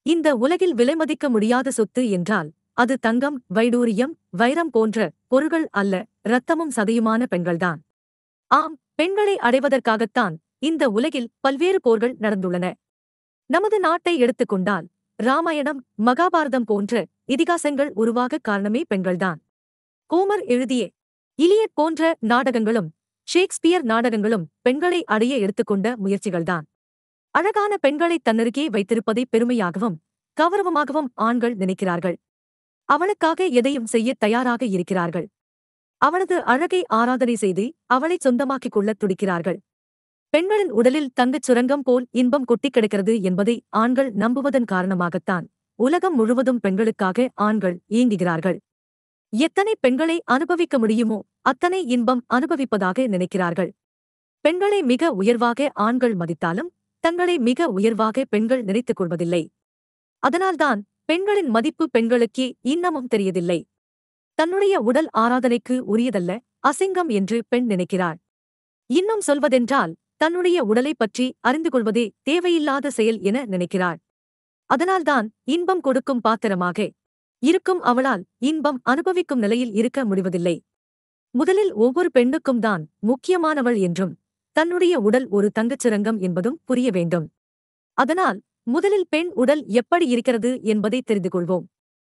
இந்த உலகில் விலைமதிக்க முடியாத சொத்து என்றால் அது தங்கம் வைடூரியம் வைரம் போன்ற பொருள்கள் அல்ல இரத்தமும் சதையுமான பெண்கள்தான் ஆம் பெண்களை அடைவதற்காகத்தான் இந்த உலகில் பல்வேறு போர்கள் நடந்துள்ளன நமது நாட்டை எடுத்துக்கொண்டால் ராமாயணம் மகாபாரதம் போன்ற இதிகாசங்கள் உருவாக காரணமே பெண்கள்தான் கோமர் எழுதிய இலியட் போன்ற நாடகங்களும் ஷேக்ஸ்பியர் நாடகங்களும் பெண்களை அடைய எடுத்துக்கொண்ட முயற்சிகள்தான் அழகான பெண்களை தன்னருகே வைத்திருப்பதை பெருமையாகவும் கௌரவமாகவும் ஆண்கள் நினைக்கிறார்கள் அவளுக்காக எதையும் செய்ய தயாராக இருக்கிறார்கள் அவளது அழகை ஆராதனை செய்து அவளை சொந்தமாக்கிக் கொள்ளத் துடிக்கிறார்கள் பெண்களின் உடலில் தங்கச் சுரங்கம் போல் இன்பம் கொட்டிக் கிடக்கிறது என்பதை ஆண்கள் நம்புவதன் காரணமாகத்தான் உலகம் முழுவதும் பெண்களுக்காக ஆண்கள் இயங்குகிறார்கள் எத்தனை பெண்களை அனுபவிக்க முடியுமோ அத்தனை இன்பம் அனுபவிப்பதாக நினைக்கிறார்கள் பெண்களை மிக உயர்வாக ஆண்கள் மதித்தாலும் தங்களை மிக உயர்வாக பெண்கள் நினைத்துக் கொள்வதில்லை அதனால்தான் பெண்களின் மதிப்பு பெண்களுக்கே இன்னமும் தெரியதில்லை தன்னுடைய உடல் ஆராதனைக்கு உரியதல்ல அசிங்கம் என்று பெண் நினைக்கிறாள் இன்னும் சொல்வதென்றால் தன்னுடைய உடலைப் பற்றி அறிந்து கொள்வதே தேவையில்லாத செயல் என நினைக்கிறாள் அதனால்தான் இன்பம் கொடுக்கும் பாத்திரமாக இருக்கும் அவளால் இன்பம் அனுபவிக்கும் நிலையில் இருக்க முடிவதில்லை முதலில் ஒவ்வொரு பெண்ணுக்கும் தான் முக்கியமானவள் என்றும் தன்னுடைய உடல் ஒரு தங்கச் சுரங்கம் என்பதும் புரிய வேண்டும் அதனால் முதலில் பெண் உடல் எப்படி இருக்கிறது என்பதை தெரிந்து கொள்வோம்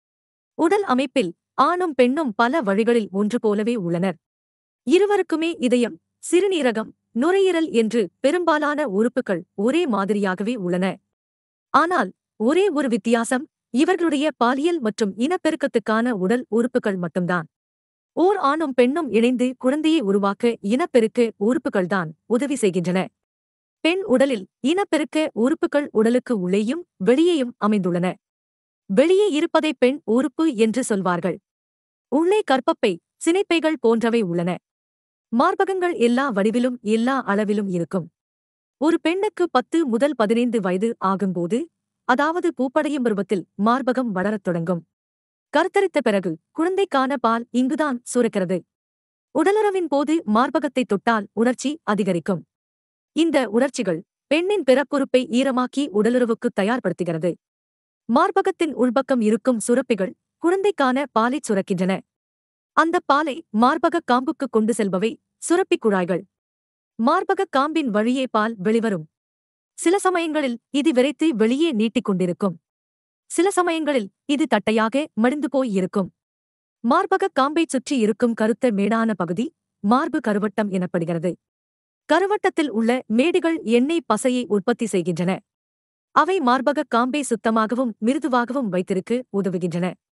உடல் அமைப்பில் ஆணும் பெண்ணும் பல வழிகளில் ஒன்று போலவே உள்ளனர் இருவருக்குமே இதயம் சிறுநீரகம் நுரையீரல் என்று பெரும்பாலான உறுப்புகள் ஒரே மாதிரியாகவே உள்ளன ஆனால் ஒரே ஒரு வித்தியாசம் இவர்களுடைய பாலியல் மற்றும் இனப்பெருக்கத்துக்கான உடல் உறுப்புகள் மட்டும்தான் ஓர் ஆணும் பெண்ணும் இணைந்து குழந்தையை உருவாக்க இனப்பெருக்க உறுப்புகள்தான் உதவி செய்கின்றன பெண் உடலில் இனப்பெருக்க உறுப்புகள் உடலுக்கு உள்ளேயும் வெளியேயும் அமைந்துள்ளன வெளியே இருப்பதை பெண் உறுப்பு என்று சொல்வார்கள் உள்ளே கற்பப்பை சினைப்பைகள் போன்றவை உள்ளன மார்பகங்கள் எல்லா வடிவிலும் எல்லா அளவிலும் இருக்கும் ஒரு பெண்ணுக்கு பத்து முதல் பதினைந்து வயது ஆகும்போது அதாவது பூப்படையும் பருவத்தில் மார்பகம் வளரத் தொடங்கும் கருத்தரித்த பிறகு குழந்தைக்கான பால் இங்குதான் சுரக்கிறது உடலுறவின் போது மார்பகத்தை தொட்டால் உணர்ச்சி அதிகரிக்கும் இந்த உணர்ச்சிகள் பெண்ணின் பிறப்புறுப்பை ஈரமாக்கி உடலுறவுக்கு தயார்படுத்துகிறது மார்பகத்தின் உள்பக்கம் இருக்கும் சுரப்பிகள் குழந்தைக்கான பாலைச் சுரக்கின்றன அந்த பாலை மார்பக காம்புக்கு கொண்டு செல்பவை சுரப்பிக் குழாய்கள் மார்பக காம்பின் வழியே பால் வெளிவரும் சில சமயங்களில் இது விரைத்து வெளியே நீட்டிக் கொண்டிருக்கும் சில சமயங்களில் இது தட்டையாக மடிந்து போய் இருக்கும் மார்பக காம்பைச் சுற்றி இருக்கும் கருத்த மேடான பகுதி மார்பு கருவட்டம் எனப்படுகிறது கருவட்டத்தில் உள்ள மேடுகள் எண்ணெய் பசையை உற்பத்தி செய்கின்றன அவை மார்பக காம்பை சுத்தமாகவும் மிருதுவாகவும் வைத்திருக்க உதவுகின்றன